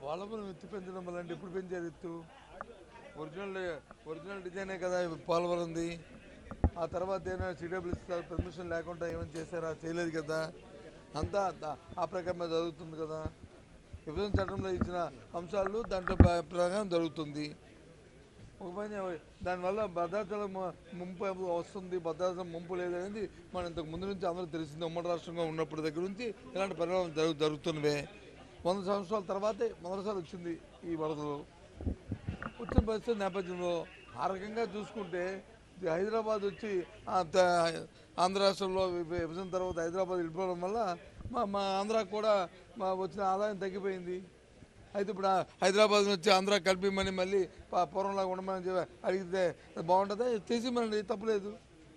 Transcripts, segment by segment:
పోలవరం ఎత్తు పెంచడం వల్ల అంటే ఎప్పుడు పెంచారు ఎత్తు ఒరిజినల్ ఒరిజినల్ డిజైనే కదా పోలవరంది ఆ తర్వాత ఏమైనా సిడబ్ల్యూసీ పర్మిషన్ లేకుండా ఏమైనా చేశారా చేయలేదు కదా అంతా దా- ఆ ప్రకారమే జరుగుతుంది కదా విభజన చట్టంలో ఇచ్చిన అంశాలు దాంట్లో ప్ర- ప్రకారం జరుగుతుంది ఒక పని చేయ- దానివల్ల భద్రాచలం ము- ముంపు వస్తుంది భద్రాచలం ముంపు లేదనేది మనం ఇంతకు ముందు నుంచి అందరూ తెలిసింది ఉమ్మడి రాష్ట్రంగా ఉన్నప్పటి దగ్గర నుంచి ఇలాంటి పరిణామాలు జరుగు జరుగుతున్నవే వంద సంవత్సరాల తర్వాతే మొదటిసారి వచ్చింది ఈ వరదలు వచ్చిన పరిస్థితి నేపథ్యంలో ఆ రకంగా చూసుకుంటే ఇది హైదరాబాద్ వచ్చి ఆ త- ఆంధ్ర రాష్ట్రంలో విభ- విభజన తర్వాత హైదరాబాద్ వెళ్ళిపోవడం వల్ల మా మా ఆంధ్రాకు కూడా మా వచ్చిన ఆదాయం తగ్గిపోయింది అయితే ఇప్పుడు ఆ హైదరాబాద్ నుంచి ఆంధ్ర కలిపిమని మళ్ళీ ప- పూర్వంలాగా ఉండమని చెప్పి అడిగితే బాగుంటుందా తీసి మనది తప్పులేదు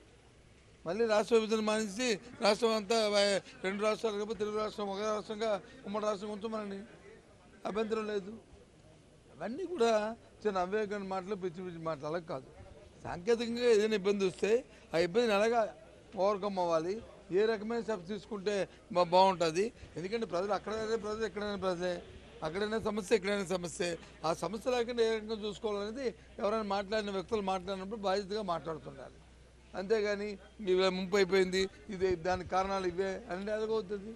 మళ్ళీ రాష్ట్ర విభజన మానేసి రాష్ట్రం అంతా వై- రెండు రాష్ట్రాలు కాబట్టి తెలుగు రాష్ట్రం ఒక రాష్ట్రంగా ఉమ్మడి రాష్ట్రం ఉంచమనండి అభ్యంతరం లేదు అవన్నీ కూడా చిన్న అవివేకమైన మాటలు పిచ్చి పిచ్చి మాటలు అలా కాదు సాంకేతికంగా ఏదైనా ఇబ్బంది వస్తే ఆ ఇబ్బందిని ఎలాగా ఓవర్కమ్ అవ్వాలి ఏ రకమైన స్టెప్స్ తీసుకుంటే బా- బాగుంటుంది ఎందుకంటే ప్రజలు అక్కడైనా ప్రజలు ఎక్కడైనా ప్రజలే అక్కడైనా సమస్య ఎక్కడైనా సమస్య ఆ సమస్య లేకుండా ఏ రకంగా చూసుకోవాలనేది ఎవరైనా మాట్లాడిన వ్యక్తులు మాట్లాడినప్పుడు బాధ్యతగా మాట్లాడుతుండాలి అంతేగాని ఇవే ముంపు అయిపోయింది ఇది దానికి కారణాలు ఇవే అంటే ఎలాగవుతుంది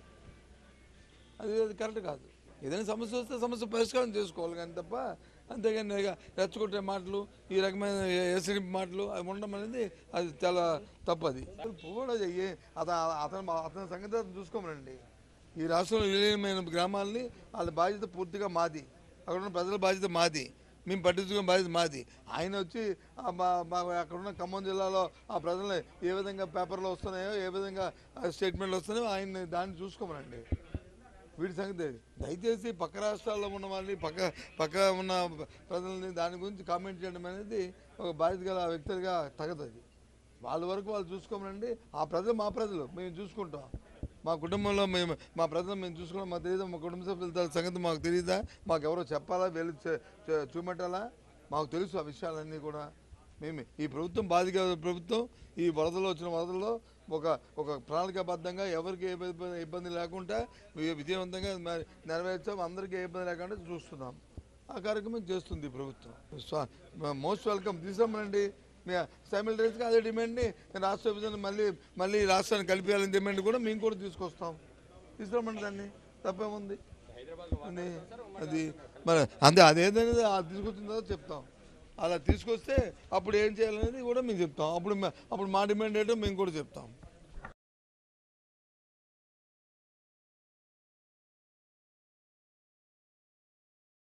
అది అది కరెక్ట్ కాదు ఏదైనా సమస్య వస్తే సమస్య పరిష్కారం చేసుకోవాలి కానీ తప్ప అంతేగాని ఇక రెచ్చగొట్టే మాటలు ఈ రకమైన ఎసిడి మాటలు అవి ఉండడం అనేది అది చాలా తప్పది కూడా చెయ్యి అతను అతను అతని సంగతి అతను చూసుకోమనండి ఈ రాష్ట్రంలో విలీనమైన గ్రామాలని వాళ్ళ బాధ్యత పూర్తిగా మాది అక్కడ ఉన్న ప్రజల బాధ్యత మాది మేము పట్టించుకునే బాధ్యత మాది ఆయన వచ్చి ఆ మా- మా అక్కడ ఉన్న ఖమ్మం జిల్లాలో ఆ ప్రజలు ఏ విధంగా పేపర్లో వస్తున్నాయో ఏ విధంగా స్టేట్మెంట్లు వస్తున్నాయో ఆయన దాన్ని చూసుకోమనండి వీటి సంగతి అది. దయచేసి పక్క రాష్ట్రాల్లో ఉన్న వాళ్ళని పక్క పక్క ఉన్న ప్రజల్ని దాని గురించి కామెంట్ చేయడం అనేది ఒక బాధ్యత గల వ్యక్తులుగా తగదు అది వాళ్ళ వరకు వాళ్ళు చూసుకోమనండి ఆ ప్రజలు మా ప్రజలు మేము చూసుకుంటాం మా కుటుంబంలో మేము మా ప్రజలు మేము చూసుకోవడం మాకు తెలియదు మా కుటుంబ సభ్యుల సంగతి మాకు తెలియదా మాకు ఎవరో చెప్పాలా వెళ్ళి చే- చే- చూపెట్టాలా మాకు తెలుసు ఆ విషయాలన్నీ కూడా మేము ఈ ప్రభుత్వం బాధిక ప్రభుత్వం ఈ వరదలు వచ్చిన వరదల్లో ఒక ఒక ప్రణాళికాబద్ధంగా ఎవరికి ఏ ఇబ్బంది ఇబ్బంది లేకుండా వి- విజయవంతంగా మరి నెరవేర్చాం అందరికీ ఏ ఇబ్బంది లేకుండా చూస్తున్నాం ఆ కార్యక్రమం చేస్తుంది ఈ ప్రభుత్వం మోస్ట్ వెల్కమ్ తీసామనండి సైమిల్టేనియస్గా అదే డిమాండ్ని రాష్ట్ర విభజన మళ్ళీ మళ్ళీ రాష్ట్రాన్ని కలిపేయాలని డిమాండ్ కూడా మేము కూడా తీసుకొస్తాం తీసుకురామండి దాన్ని తప్పేముంది అది అది మరి అంతే అదేదనేది అది తీసుకొచ్చిన తర్వాత చెప్తాం అలా తీసుకొస్తే అప్పుడు ఏం చేయాలనేది కూడా మేము చెప్తాం అప్పుడు మ- అప్పుడు మా డిమాండ్ ఏంటో మేము కూడా చెప్తాం